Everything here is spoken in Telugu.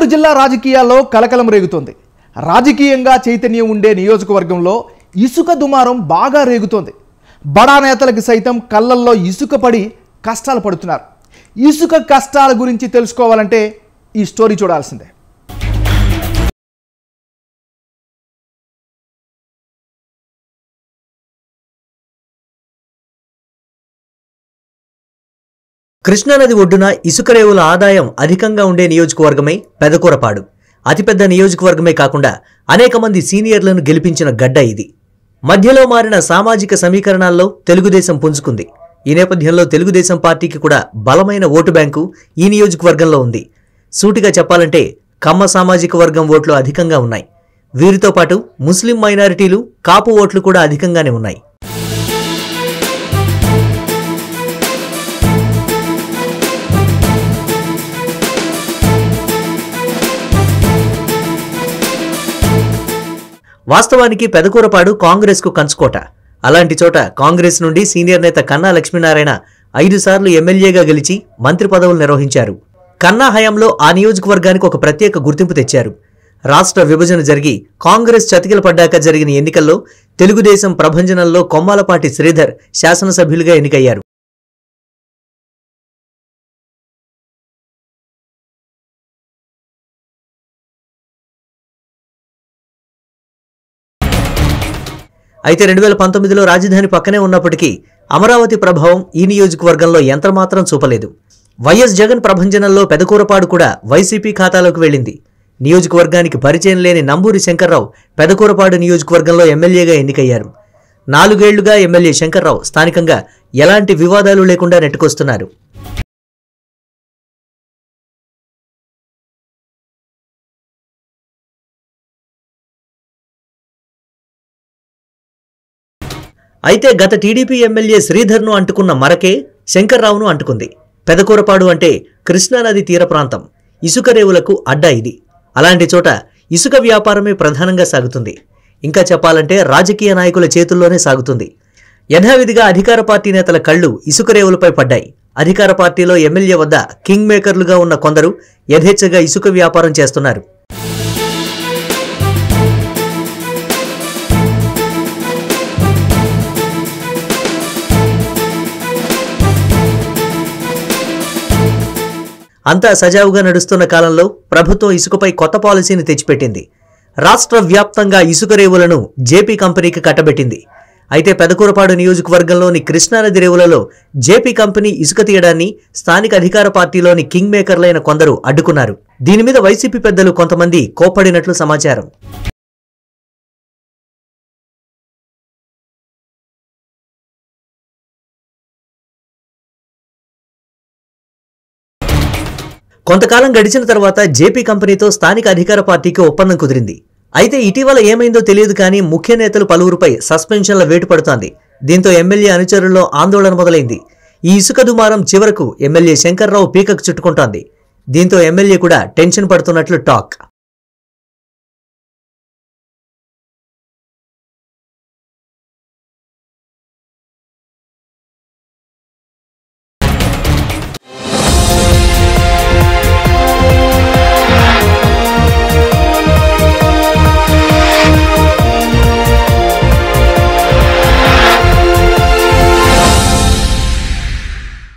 జిల్లా రాజకీయాల్లో కలకలం రేగుతోంది రాజకీయంగా చైతన్యం ఉండే నియోజకవర్గంలో ఇసుక దుమారం బాగా రేగుతోంది బడా నేతలకు సైతం కళ్ళల్లో ఇసుక పడి కష్టాలు పడుతున్నారు ఇసుక కష్టాల గురించి తెలుసుకోవాలంటే ఈ స్టోరీ చూడాల్సిందే కృష్ణానది ఒడ్డున ఇసుక రేవుల ఆదాయం అధికంగా ఉండే నియోజకవర్గమే పెదకూరపాడు అతిపెద్ద నియోజకవర్గమే కాకుండా అనేక మంది సీనియర్లను గెలిపించిన గడ్డ ఇది మధ్యలో మారిన సామాజిక సమీకరణాల్లో తెలుగుదేశం పుంజుకుంది ఈ నేపథ్యంలో తెలుగుదేశం పార్టీకి కూడా బలమైన ఓటు బ్యాంకు ఈ నియోజకవర్గంలో ఉంది సూటిగా చెప్పాలంటే కమ్మ సామాజిక వర్గం ఓట్లు అధికంగా ఉన్నాయి వీరితో పాటు ముస్లిం మైనారిటీలు కాపు ఓట్లు కూడా అధికంగానే ఉన్నాయి వాస్తవానికి పెదకూరపాడు కాంగ్రెస్కు కంచుకోట అలాంటి చోట కాంగ్రెస్ నుండి సీనియర్ నేత కన్నా లక్ష్మీనారాయణ ఐదు సార్లు ఎమ్మెల్యేగా గెలిచి మంత్రి పదవులు నిర్వహించారు కన్నా హయాంలో ఆ నియోజకవర్గానికి ఒక ప్రత్యేక గుర్తింపు తెచ్చారు రాష్ట్ర విభజన జరిగి కాంగ్రెస్ చతికిల పడ్డాక జరిగిన ఎన్నికల్లో తెలుగుదేశం ప్రభంజనంలో కొమ్మాలపాటి శ్రీధర్ శాసనసభ్యులుగా ఎన్నికయ్యారు అయితే రెండు వేల పంతొమ్మిదిలో రాజధాని పక్కనే ఉన్నప్పటికీ అమరావతి ప్రభావం ఈ నియోజకవర్గంలో ఎంతమాత్రం చూపలేదు వైఎస్ జగన్ ప్రభంజనంలో పెదకూరపాడు కూడా వైసీపీ ఖాతాలోకి వెళ్ళింది నియోజకవర్గానికి పరిచయం లేని నంబూరి శంకర్రావు పెదకూరపాడు నియోజకవర్గంలో ఎమ్మెల్యేగా ఎన్నికయ్యారు నాలుగేళ్లుగా ఎమ్మెల్యే శంకర్రావు స్థానికంగా ఎలాంటి వివాదాలు లేకుండా నెట్టుకొస్తున్నారు అయితే గత టీడీపీ ఎమ్మెల్యే శ్రీధర్ను అంటుకున్న మరకే శంకర్రావును అంటుకుంది పెదకూరపాడు అంటే కృష్ణానది తీర ప్రాంతం ఇసుక రేవులకు అడ్డా ఇది అలాంటి చోట ఇసుక వ్యాపారమే ప్రధానంగా సాగుతుంది ఇంకా చెప్పాలంటే రాజకీయ నాయకుల చేతుల్లోనే సాగుతుంది యథావిధిగా అధికార పార్టీ నేతల కళ్ళు ఇసుక రేవులపై పడ్డాయి అధికార పార్టీలో ఎమ్మెల్యే వద్ద కింగ్ మేకర్లుగా ఉన్న కొందరు యథేచ్ఛగా ఇసుక వ్యాపారం చేస్తున్నారు అంతా సజావుగా నడుస్తున్న కాలంలో ప్రభుత్వం ఇసుకపై కొత్త పాలసీని తెచ్చిపెట్టింది రాష్ట్ర వ్యాప్తంగా ఇసుక రేవులను జేపీ కంపెనీకి కట్టబెట్టింది అయితే పెదకూరపాడు నియోజకవర్గంలోని కృష్ణానది రేవులలో జేపీ కంపెనీ ఇసుక తీయడాన్ని స్థానిక అధికార పార్టీలోని కింగ్ మేకర్లైన కొందరు అడ్డుకున్నారు దీని మీద వైసీపీ పెద్దలు కొంతమంది కోప్పడినట్లు సమాచారం కొంతకాలం గడిచిన తర్వాత జేపీ కంపెనీతో స్థానిక అధికార పార్టీకి ఒప్పందం కుదిరింది అయితే ఇటీవల ఏమైందో తెలియదు కానీ ముఖ్య నేతలు పలువురుపై సస్పెన్షన్ల వేటు పడుతోంది దీంతో ఎమ్మెల్యే అనుచరుల్లో ఆందోళన మొదలైంది ఈ ఇసుక దుమారం చివరకు ఎమ్మెల్యే శంకర్రావు పీకకు చుట్టుకుంటోంది దీంతో ఎమ్మెల్యే కూడా టెన్షన్ పడుతున్నట్లు టాక్